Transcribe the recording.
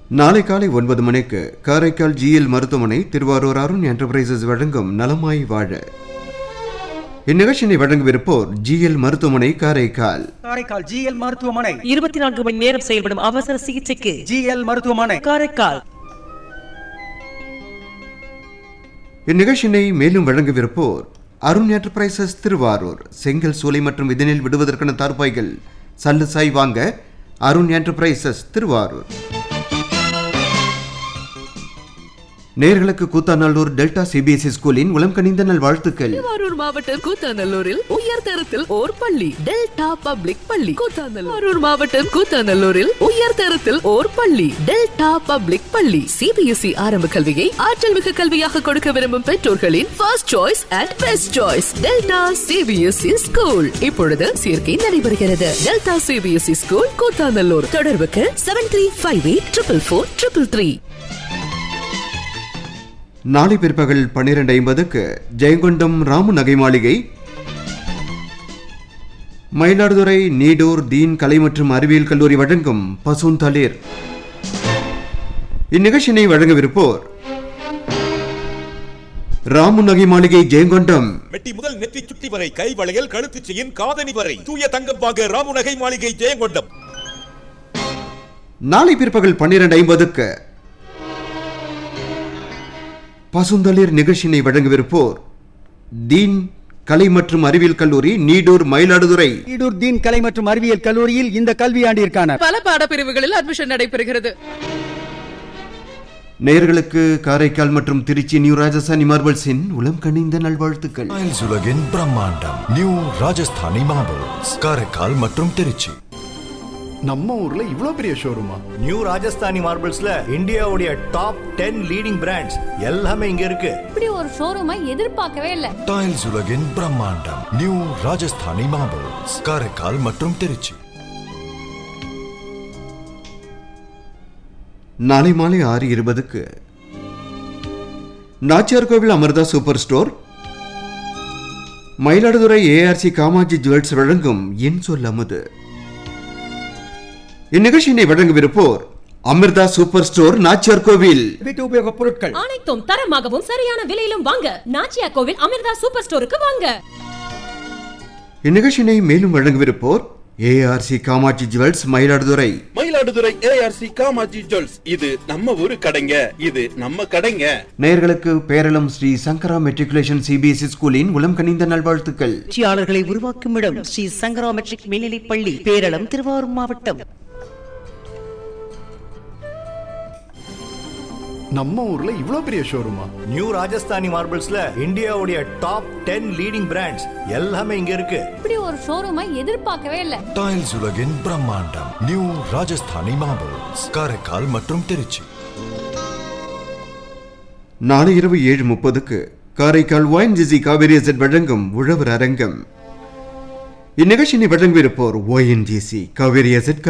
நாளை காலை ஒன்பது மணிக்கு காரைக்கால் ஜிஎல் மருத்துவமனை திருவாரூர் அருண் என்டர்பிரைசஸ் வழங்கும் நலமாய் வாழ இந்நிகழ்ச்சியினை வழங்கவிருப்போர் ஜிஎல் மருத்துவமனை காரைக்கால் காரைக்கால் ஜிஎல் மருத்துவமனை இருபத்தி நான்கு மணி நேரம் செயல்படும் அவசர சிகிச்சைக்கு ஜிஎல் மருத்துவமனை காரைக்கால் இந்நிகழ்ச்சியினை மேலும் வழங்கவிருப்போர் அருண் என்டர்பிரைசஸ் திருவாரூர் செங்கல் சூளை மற்றும் இதனில் விடுவதற்கான தார்பாய்கள் சல்லு சாய் வாங்க அருண் என்டர்பிரைசஸ் திருவாரூர் நேர்களுக்கு கூத்தாநல்லூர் டெல்டா சிபிஎஸ்இ ஸ்கூலின் உளம் கனிந்த நல்வாழ்த்துக்கள் திருவாரூர் மாவட்டம் கூத்தாநல்லூரில் உயர் தரத்தில் ஓர் பள்ளி டெல்டா பப்ளிக் பள்ளி கூத்தாநல்லூர் திருவாரூர் மாவட்டம் கூத்தாநல்லூரில் உயர் தரத்தில் ஓர் பள்ளி டெல்டா பப்ளிக் பள்ளி சிபிஎஸ்இ ஆரம்ப கல்வியை ஆற்றல் மிகு கல்வியாக கொடுக்க விரும்பும் பெற்றோர்களின் first choice and best choice Delta CBSE school இப்பொழுது சேர்க்கை நடைபெறுகிறது டெல்டா சிபிஎஸ்இ ஸ்கூல் கூத்தாநல்லூர் தொடர்புக்கு seven three five eight triple four triple three நாளை பிற்பகல் பன்னிரண்டு ஐம்பதுக்கு ஜெயங்கொண்டம் ராமு நகை மாளிகை மயிலாடுதுறை நீடூர் தீன் கலை மற்றும் அறிவியல் கல்லூரி வழங்கும் பசுந்தளிர் இந்நிகழ்ச்சியினை வழங்கவிருப்போர் ராமு நகை மாளிகை ஜெயங்கொண்டம் மெட்டி முதல் நெற்றி சுட்டி வரை கை வளையல் கழுத்து செயின் காதணி வரை தூய தங்கம் வாங்க ராமுநகை மாளிகை ஜெயங்கொண்டம் நாளை பிற்பகல் பன்னிரண்டு ஐம்பதுக்கு பசுந்தளிர் நிகழ்ச்சியினை வழங்கவிருப்போர் தீன் கலை மற்றும் அறிவியல் கல்லூரி நீடூர் மயிலாடுதுறை ஈடூர் தீன் கலை மற்றும் அறிவியல் கல்லூரியில் இந்த கல்வியாண்டிற்கான பல பாடப்பிரிவுகளில் அட்மிஷன் நடைபெறுகிறது நேயர்களுக்கு காரைக்கால் மற்றும் திருச்சி நியூ ராஜஸ்தானி மார்பல்ஸின் உளம் கனிந்த நல்வாழ்த்துக்கள் டைல்ஸ் உலகின் பிரம்மாண்டம் நியூ ராஜஸ்தானி மார்பிள்ஸ் காரைக்கால் மற்றும் திருச்சி நம்ம ஊர்ல இவ்ளோ பெரிய ஷோரூமா நியூ ராஜஸ்தானி மார்பிள்ஸ்ல இந்தியாவுடைய டாப் டென் லீடிங் பிராண்ட்ஸ் எல்லாமே இங்க இருக்கு இப்படி ஒரு ஷோரூமை எதிர்பார்க்கவே இல்லை டைல்ஸ் உலகின் பிரம்மாண்டம் நியூ ராஜஸ்தானி மார்பிள்ஸ் காரைக்கால் மற்றும் திருச்சி நாளை மாலை ஆறு இருபதுக்கு Nachiyar Kovil Amirtha super store Mayiladuthurai ARC Kamaji jewels வழங்கும் என் சொல் அமுது இந்நிகழ்ச்சியினை வழங்கவிருப்போர் அமிர்தா சூப்பர் ஸ்டோர் நாச்சியார் கோவில் வீட்டு உபயோக பொருட்கள் அனைத்தும் தரமாகவும் சரியான விலையிலும் வாங்க நாச்சியா கோவில் அமிர்தா சூப்பர் ஸ்டோருக்கு வாங்க இந்நிகழ்ச்சியினை மேலும் வழங்கவிருப்போர் ARC Kamatchi jewels Mayiladuthurai Mayiladuthurai ARC Kamaji jewels இது நம்ம ஊரு கடைங்க இது நம்ம கடைங்க நேயர்களுக்கு பேரளம் ஸ்ரீ சங்கரா மெட்ரிகுலேஷன் சிபிஎஸ்இ ஸ்கூலின் உளம் கனிந்த நல்வாழ்த்துக்கள் வெற்றியாளர்களை உருவாக்கும் இடம் ஸ்ரீ சங்கரா மெட்ரிக் மேல்நிலைப் பள்ளி பேரளம் திருவாரூர் மாவட்டம் நம்ம ஊர்ல இவ்ளோ பெரிய ஷோரூமா நியூ ராஜஸ்தானி மார்பிள்ஸ்ல இந்தியாவுடைய டாப் டென் லீடிங் பிராண்ட்ஸ் எல்லாமே இங்க இருக்கு இப்படி ஒரு ஷோரூமை எதிர்பார்க்கவே இல்லை டைல்ஸ் உலகின் பிரம்மாண்டம் நியூ ராஜஸ்தானி மார்பிள்ஸ் காரைக்கால் மற்றும் திருச்சி நாளை இரவு ஏழு முப்பதுக்கு காரைக்கால் ஒயின்ஜிசி காவேரி எசட் வழங்கும் உழவர் அரங்கம் இந்நிகழ்ச்சியினை வழங்கவிருப்போர் ஓஎன்ஜிசி காவேரி எசட்